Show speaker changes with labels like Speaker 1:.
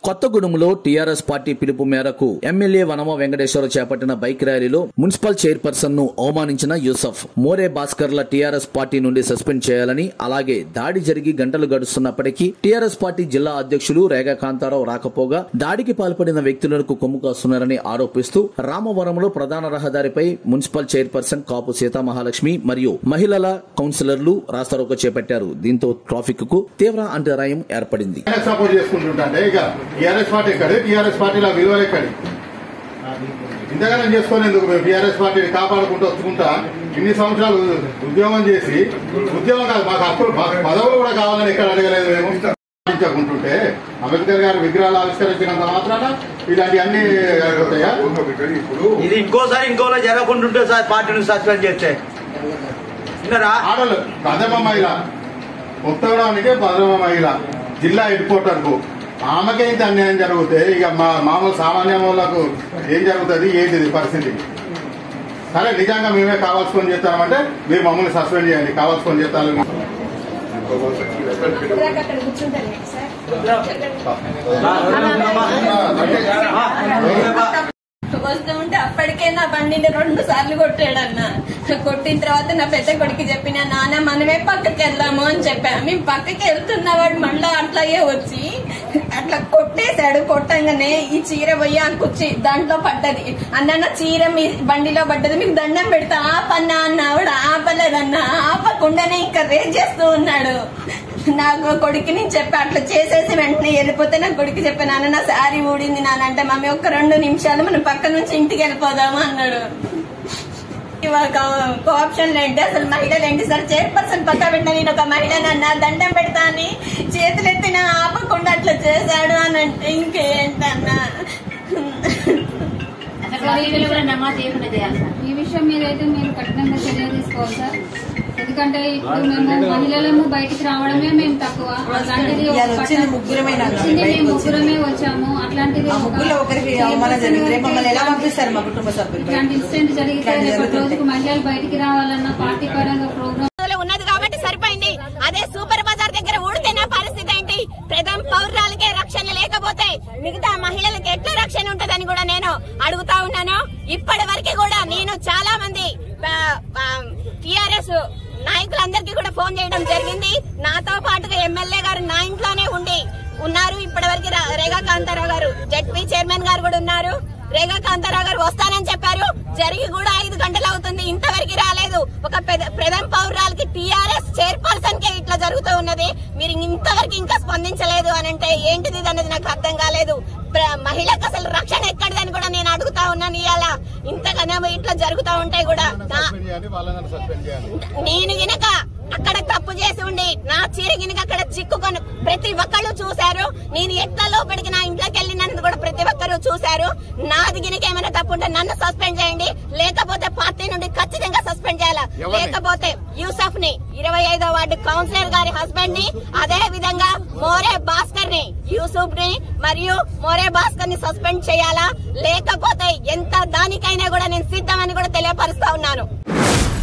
Speaker 1: కొత్తగూడెంలో TRS party పిలుపు మేరకు ఎమ్మెల్యే వనమ వెంకటేశ్వర చేపట్టిన బైక్ ర్యాలీలో మున్సిపల్ చైర్పర్సన్ ను అవమానించిన యూసఫ్ మోరే భాస్కర్ల టీఆర్ఎస్ పార్టీ నుండి సస్పెండ్ చేయాలని అలాగే దాడి జరిగి గంటలు గడుస్తున్నప్పటికీ టీఆర్ఎస్ పార్టీ జిల్లా అధ్యక్షులు రేగా కాంతారావు రాకపోగా దాడికి పాల్పడిన వ్యక్తులకు కొమ్ము కాస్తున్నారని ఆరోపిస్తూ రామవరంలో ప్రధాన రహదారిపై మున్సిపల్ చైర్పర్సన్ కాపు సీతామహాలక్ష్మి మరియు మహిళల కౌన్సిలర్లు రాస్తారోకో చేపట్టారు దీంతో ట్రాఫిక్ కు తీవ్ర అంతరాయం ఏర్పడింది
Speaker 2: టీఆర్ఎస్ సపోర్ట్ చేసుకుంటుంటే ఇక టీఆర్ఎస్ పార్టీ ఎక్కడి టీఆర్ఎస్ పార్టీలో విలువలు ఎక్కడి ఇంతగానం చేసుకొని ఎందుకు మేము టీఆర్ఎస్ పార్టీని కాపాడుకుంటూ వచ్చుకుంటా ఇన్ని సంవత్సరాలు ఉద్యోగం చేసి ఉద్యోగం కాదు మాకు అప్పుడు మాకు పదవులు కూడా కావాలని ఎక్కడ అడగలేదు మేము పాటించకుంటుంటే అంబేద్కర్ గారు విగ్రహాలు ఆవిష్కరించినంత మాత్రాన ఇలాంటివన్నీ అవుతాయా
Speaker 3: ఇది ఇంకోసారి ఇంకోలా జరగకుంటుంటే సార్ పార్టీని సస్పెండ్ చేస్తే విన్నారా
Speaker 2: ఆడలు ప్రథమ మహిళ ఉత్తరానికి ప్రథమ మహిళ జిల్లా హెడ్ క్వార్టర్ కు ఆమెకే ఇంత అన్యాయం జరిగితే ఇక మా మామూలు సామాన్య వాళ్ళకు ఏం జరుగుతుంది ఏంటిది పరిస్థితి సరే నిజంగా మేమే కావాల్సుకొని చేస్తామంటే మీరు మమ్మల్ని సస్పెండ్ చేయండి కావాల్సుకొని చేస్తాను
Speaker 4: ఇద్దరాక అక్కడ కూర్చుంటాను సార్ వస్తూ ఉంటే అప్పటికే నా బండిని రెండు సార్లు కొట్టాడన్న కొట్టిన తర్వాత నా పెద్ద కొడుకు చెప్పిన నాన్న మనమే పక్కకి వెళ్దాము అని చెప్పా మేము పక్కకి వెళ్తున్నవాడు మళ్ళా అట్లాగే వచ్చి అట్లా కొట్టేశాడు కొట్టంగానే ఈ చీర పోయి ఆ కుర్చీ దాంట్లో పడ్డది అన్న నా చీర మీ బండిలో పడ్డది మీకు దండం పెడతా ఆపన్నా అన్నావాడు ఆపలేదన్న ఆపకుండానే ఇంకా రేజ్ చేస్తూ ఉన్నాడు నాకు కొడుకుని చెప్పి అట్లా చేసేసి వెంటనే వెళ్ళిపోతే నా కొడుకు చెప్పి నాన్న నా శారీ ఊడింది నాన్న అంటే మమ్మీ ఒక రెండు నిమిషాలు మనం పక్క నుంచి ఇంటికి వెళ్ళిపోదాము అన్నాడు కోఆప్షన్ ఏంటి అసలు మహిళలు ఏంటి సార్ చైర్పర్సన్ పక్క పెట్టిన నేను ఒక మహిళనన్నా దండం పెడతా అని చేతులెత్తి నా ఆపకుండా అట్లా చేశాడు అని అంటే ఇంకేంటన్నా
Speaker 5: వీళ్ళు కూడా నమాజ్ చేయకుండా చేయాలి సార్
Speaker 6: ఈ విషయం మీద అయితే మీరు కఠినంగా చర్య తీసుకోవాలి సార్ ఎందుకంటే ఇప్పుడు మేము మహిళలము బయటికి రావడమే మేము తక్కువ అలాంటిది ఒక
Speaker 7: ఇవాళ వచ్చింది
Speaker 6: పట్ట-
Speaker 7: ముగ్గురమే నాకు
Speaker 6: వచ్చింది మేము
Speaker 7: బయటికి
Speaker 6: ముగ్గురమే వచ్చాము అట్లాంటిది
Speaker 7: ఆ
Speaker 6: ఒక-
Speaker 7: ముగ్గురులో ఒకరికి అవమానం జరిగింది రేపు మమ్మల్ని ఎలా పంపిస్తారు మా కుటుంబ సభ్యులు
Speaker 6: ఇట్లాంటి ఇన్సిడెంట్ జరిగితే
Speaker 7: ఇట్లాంటి
Speaker 6: రేపటి
Speaker 7: జరుగుతుంటాయి.
Speaker 6: రోజుకు మహిళలు బయటికి రావాలన్న పార్టీ పరంగా ప్రోగ్రామ్
Speaker 4: లో ఉన్నది కాబట్టి సరిపోయింది అదే సూపర్ బజార్ దగ్గర ఊడితే నా పరిస్థితి ఏంటి ప్రథమ పౌరాలకే రక్షణ లేకపోతే మిగతా మహిళలకు ఎట్లా రక్షణ ఉంటదని కూడా నేను అడుగుతా ఉన్నాను ఇప్పటి వరకు కూడా నేను చాలా మంది టిఆర్ఎస్ నాయకులందరికీ కూడా ఫోన్ చేయడం జరిగింది నాతో పాటుగా ఎమ్మెల్యే గారు నా ఇంట్లోనే ఉండి ఉన్నారు ఇప్పటి వరకు రేగా కాంతారావు గారు జడ్పీ చైర్మన్ గారు కూడా ఉన్నారు రేగా కాంతారావు గారు వస్తానని చెప్పారు జరిగి కూడా ఐదు గంటలు అవుతుంది ఇంతవరకు రాలేదు ఒక పెద- ప్రథమ పౌరాలకి టీఆర్ఎస్ చైర్పర్సన్ కే ఇట్లా జరుగుతూ ఉన్నది మీరు ఇంతవరకు ఇంకా స్పందించలేదు అని అంటే ఏంటిది ఇది అనేది నాకు అర్థం కాలేదు ప్ర- మహిళకు అసలు రక్షణ ఎక్కడిదని కూడా నేను అడుగుతా ఉన్నాను ఇవాళ ఇంతగానో ఇట్లా జరుగుతూ ఉంటాయి కూడా నా-
Speaker 2: సస్పెండ్ చేయాలి వాళ్ళని సస్పెండ్ చేయాలి
Speaker 4: నేను గినక అక్కడ తప్పు చేసి ఉండి నా చీర గినక అక్కడ చిక్కుకొని ప్రతి ఒక్కళ్ళు చూశారు నేను ఎట్లా లోపలికి నా ఇంట్లోకి వెళ్ళినందుకు కూడా ప్రతి ఒక్కరు చూశారు నాది గినక ఏమైనా తప్పు ఉంటే నన్ను సస్పెండ్ చేయండి లేకపోతే పార్టీ నుండి ఖచ్చితంగా సస్పెండ్ చేయాలి
Speaker 2: ఎవరిని?
Speaker 4: లేకపోతే యూసఫ్ ని ఇరవై ఐదో వార్డు కౌన్సిలర్ గారి హస్బెండ్ ని అదే విధంగా మోరే భాస్కర్ ని యూసుఫ్ ని మరియు మోరే భాస్కర్ ని సస్పెండ్ చేయాలా లేకపోతే ఎంత దానికైనా కూడా నేను సిద్ధమని కూడా తెలియపరుస్తా ఉన్నాను